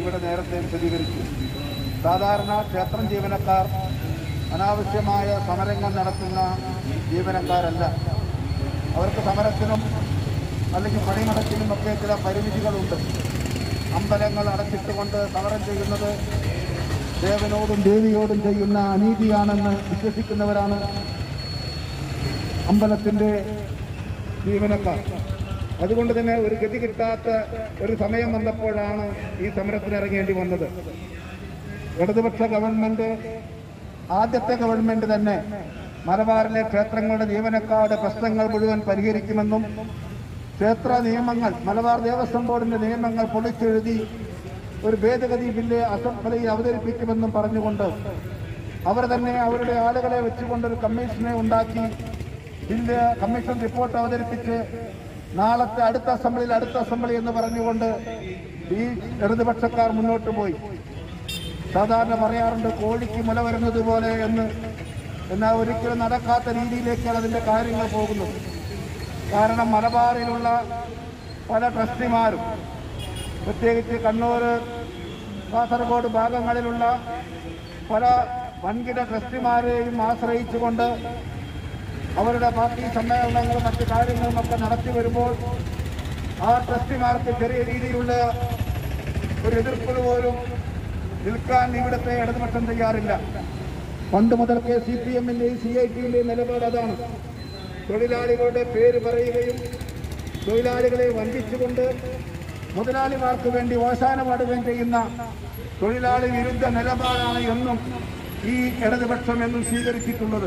ഇവിടെ നേരത്തെ വിശദീകരിച്ചു സാധാരണ ക്ഷേത്രം ജീവനക്കാർ അനാവശ്യമായ സമരങ്ങൾ നടത്തുന്ന ജീവനക്കാരല്ല അവർക്ക് സമരത്തിനും അല്ലെങ്കിൽ പണിമുടക്കിനും ഒക്കെ ചില പരിമിതികളുണ്ട് അമ്പലങ്ങൾ അടച്ചിട്ടുകൊണ്ട് സമരം ചെയ്യുന്നത് ദേവനോടും ദേവിയോടും ചെയ്യുന്ന അനീതിയാണെന്ന് വിശ്വസിക്കുന്നവരാണ് അമ്പലത്തിൻ്റെ ജീവനക്കാർ അതുകൊണ്ട് തന്നെ ഒരു ഗതി കിട്ടാത്ത ഒരു സമയം വന്നപ്പോഴാണ് ഈ സമരത്തിന് ഇറങ്ങേണ്ടി വന്നത് ഇടതുപക്ഷ ഗവൺമെന്റ് ആദ്യത്തെ ഗവൺമെന്റ് തന്നെ മലബാറിലെ ക്ഷേത്രങ്ങളുടെ ജീവനക്കാരുടെ പ്രശ്നങ്ങൾ മുഴുവൻ പരിഹരിക്കുമെന്നും ക്ഷേത്ര നിയമങ്ങൾ മലബാർ ദേവസ്വം ബോർഡിന്റെ നിയമങ്ങൾ പൊളിച്ചെഴുതി ഒരു ഭേദഗതി ബില്ല് അസംബ്ലിയിൽ അവതരിപ്പിക്കുമെന്നും പറഞ്ഞുകൊണ്ട് അവർ തന്നെ അവരുടെ ആളുകളെ വെച്ചുകൊണ്ട് ഒരു കമ്മീഷനെ ഉണ്ടാക്കി ബില്ല് കമ്മീഷൻ റിപ്പോർട്ട് അവതരിപ്പിച്ച് നാളത്തെ അടുത്ത അസംബ്ലിയിൽ അടുത്ത അസംബ്ലി എന്ന് പറഞ്ഞുകൊണ്ട് ഈ ഇടതുപക്ഷക്കാർ മുന്നോട്ട് പോയി സാധാരണ പറയാറുണ്ട് കോഴിക്ക് മുല വരുന്നത് പോലെ എന്ന് എന്നാൽ ഒരിക്കലും നടക്കാത്ത രീതിയിലേക്കാണ് അതിൻ്റെ കാര്യങ്ങൾ പോകുന്നത് കാരണം മലബാറിലുള്ള പല ട്രസ്റ്റിമാരും പ്രത്യേകിച്ച് കണ്ണൂർ കാസർഗോഡ് ഭാഗങ്ങളിലുള്ള പല വൻകിട ട്രസ്റ്റിമാരെയും ആശ്രയിച്ചുകൊണ്ട് അവരുടെ പാർട്ടി സമ്മേളനങ്ങളും മറ്റു കാര്യങ്ങളും ഒക്കെ നടത്തി വരുമ്പോൾ ആ ട്രസ്റ്റിമാർക്ക് ചെറിയ രീതിയിലുള്ള ഒരു എതിർപ്പ് പോലും നിൽക്കാൻ ഇവിടുത്തെ ഇടതുപക്ഷം തയ്യാറില്ല പണ്ട് മുതൽക്കേ സി പി എമ്മിൻ്റെയും സി ഐ ടിയുടെയും നിലപാട് അതാണ് തൊഴിലാളികളുടെ പേര് പറയുകയും തൊഴിലാളികളെ വഞ്ചിച്ചുകൊണ്ട് മുതലാളിമാർക്ക് വേണ്ടി ഓശാന പാടുകയും ചെയ്യുന്ന തൊഴിലാളി വിരുദ്ധ നിലപാടാണ് എന്നും ഈ ഇടതുപക്ഷം എന്നും സ്വീകരിച്ചിട്ടുള്ളത്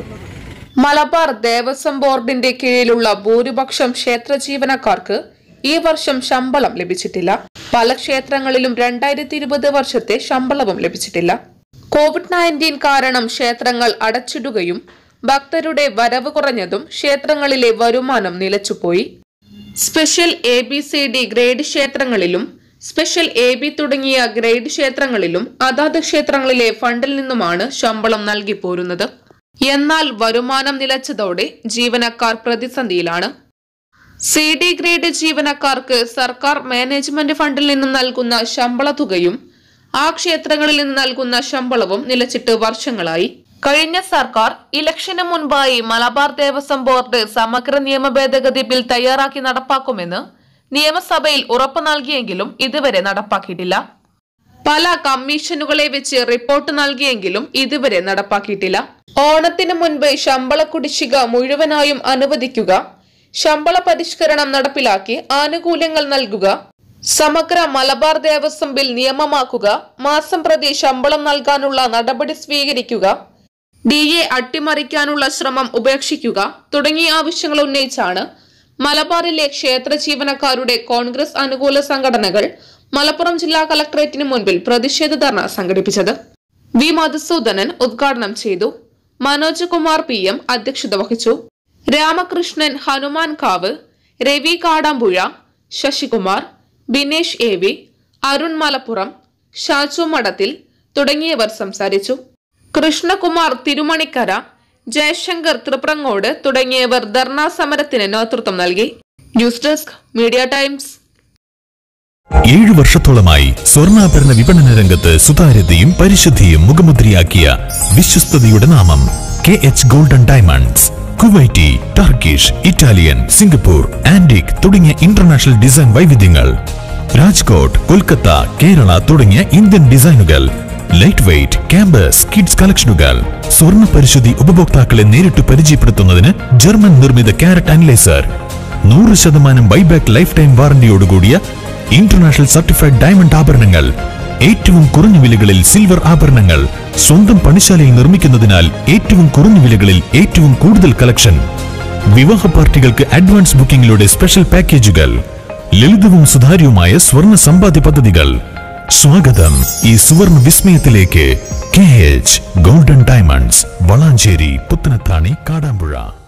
മലബാർ ദേവസ്വം ബോർഡിന്റെ കീഴിലുള്ള ഭൂരിപക്ഷം ക്ഷേത്ര ജീവനക്കാർക്ക് ഈ വർഷം ശമ്പളം ലഭിച്ചിട്ടില്ല പല ക്ഷേത്രങ്ങളിലും രണ്ടായിരത്തി ഇരുപത് വർഷത്തെ ശമ്പളവും ലഭിച്ചിട്ടില്ല കോവിഡ് നയൻറ്റീൻ കാരണം ക്ഷേത്രങ്ങൾ അടച്ചിടുകയും ഭക്തരുടെ വരവ് കുറഞ്ഞതും ക്ഷേത്രങ്ങളിലെ വരുമാനം നിലച്ചുപോയി special A B C D grade ക്ഷേത്രങ്ങളിലും സ്പെഷ്യൽ എ ബി തുടങ്ങിയ ഗ്രേഡ് ക്ഷേത്രങ്ങളിലും അതാത് ക്ഷേത്രങ്ങളിലെ ഫണ്ടിൽ നിന്നുമാണ് ശമ്പളം നൽകി പോരുന്നത് എന്നാൽ വരുമാനം നിലച്ചതോടെ ജീവനക്കാർ പ്രതിസന്ധിയിലാണ് സി ഡി ഗ്രേഡ് ജീവനക്കാർക്ക് സർക്കാർ മാനേജ്മെന്റ് ഫണ്ടിൽ നിന്നും നൽകുന്ന ശമ്പള തുകയും ആ ക്ഷേത്രങ്ങളിൽ നിന്ന് നൽകുന്ന ശമ്പളവും നിലച്ചിട്ട് വർഷങ്ങളായി കഴിഞ്ഞ സർക്കാർ ഇലക്ഷന് മുൻപായി മലബാർ ദേവസ്വം ബോർഡ് സമഗ്ര നിയമ ഭേദഗതി ബിൽ തയ്യാറാക്കി നടപ്പാക്കുമെന്ന് നിയമസഭയിൽ ഉറപ്പു നൽകിയെങ്കിലും ഇതുവരെ നടപ്പാക്കിയിട്ടില്ല പല കമ്മീഷനുകളെ വെച്ച് റിപ്പോർട്ട് നൽകിയെങ്കിലും ഇതുവരെ നടപ്പാക്കിയിട്ടില്ല ഓണത്തിന് മുൻപ് ശമ്പള കുടിശ്ശിക മുഴുവനായും അനുവദിക്കുക ശമ്പള പരിഷ്കരണം നടപ്പിലാക്കി ആനുകൂല്യങ്ങൾ നൽകുക സമഗ്ര മലബാർ ദേവസ്വം ബിൽ നിയമമാക്കുക മാസം പ്രതി ശമ്പളം നൽകാനുള്ള നടപടി സ്വീകരിക്കുക ഡി എ അട്ടിമറിക്കാനുള്ള ശ്രമം ഉപേക്ഷിക്കുക തുടങ്ങിയ ആവശ്യങ്ങൾ ഉന്നയിച്ചാണ് മലബാറിലെ ക്ഷേത്ര ജീവനക്കാരുടെ കോൺഗ്രസ് അനുകൂല സംഘടനകൾ മലപ്പുറം ജില്ലാ കളക്ടറേറ്റിന് മുൻപിൽ പ്രതിഷേധ ധർണ സംഘടിപ്പിച്ചത് വി മധുസൂദനൻ ഉദ്ഘാടനം ചെയ്തു മനോജ് കുമാർ പി എം അധ്യക്ഷത വഹിച്ചു രാമകൃഷ്ണൻ ഹനുമാൻ കാവ് രവി കാടാമ്പുഴ ശശികുമാർ ബിനേഷ് എ വി അരുൺ മലപ്പുറം ഷാജു മഠത്തിൽ തുടങ്ങിയവർ സംസാരിച്ചു കൃഷ്ണകുമാർ തിരുമണിക്കര ജയശങ്കർ തൃപ്രങ്ങോട് തുടങ്ങിയവർ ധർണാ സമരത്തിന് നേതൃത്വം നൽകി ന്യൂസ് ഡെസ്ക് മീഡിയ ടൈംസ് ഏഴു വർഷത്തോളമായി സ്വർണ്ണാഭരണ വിപണന രംഗത്ത് സുതാര്യതയും പരിശുദ്ധിയും മുഖമുദ്രയാക്കിയ വിശ്വസ്തതയുടെ നാമം K H golden diamonds Kuwaiti Turkish Italian Singapore antique തുടങ്ങിയ ഇന്റർനാഷണൽ ഡിസൈൻ വൈവിധ്യങ്ങൾ രാജ്കോട്ട് കൊൽക്കത്ത കേരള തുടങ്ങിയ ഇന്ത്യൻ ഡിസൈനുകൾ ലൈറ്റ് വെയ്റ്റ് ക്യാമ്പസ് കിഡ്സ് കളക്ഷനുകൾ സ്വർണ്ണ പരിശുദ്ധി ഉപഭോക്താക്കളെ നേരിട്ട് പരിചയപ്പെടുത്തുന്നതിന് ജർമ്മൻ നിർമ്മിത കാരറ്റ് അനലൈസർ നൂറ് ശതമാനം ബൈബാക്ക് ലൈഫ് ടൈം വാറന്റിയോടുകൂടിയ ഇന്റർനാഷണൽ സർട്ടിഫൈഡ് ഡയമണ്ട് ആഭരണങ്ങൾ ഏറ്റവും കുറഞ്ഞ വിലകളിൽ സിൽവർ ആഭരണങ്ങൾ സ്വന്തം പണിശാലയിൽ നിർമ്മിക്കുന്നതിനാൽ ഏറ്റവും കുറഞ്ഞ വിലകളിൽ ഏറ്റവും കൂടുതൽ കളക്ഷൻ വിവാഹ പാർട്ടികൾക്ക് അഡ്വാൻസ് ബുക്കിംഗിലൂടെ സ്പെഷ്യൽ പാക്കേജുകൾ ലളിതവും സുതാര്യവുമായ സ്വർണ്ണ സമ്പാദ്യ പദ്ധതികൾ സ്വാഗതം ഈ സുവർണ വിസ്മയത്തിലേക്ക് K H golden diamonds Valanchery Puthanathani Kadampuzha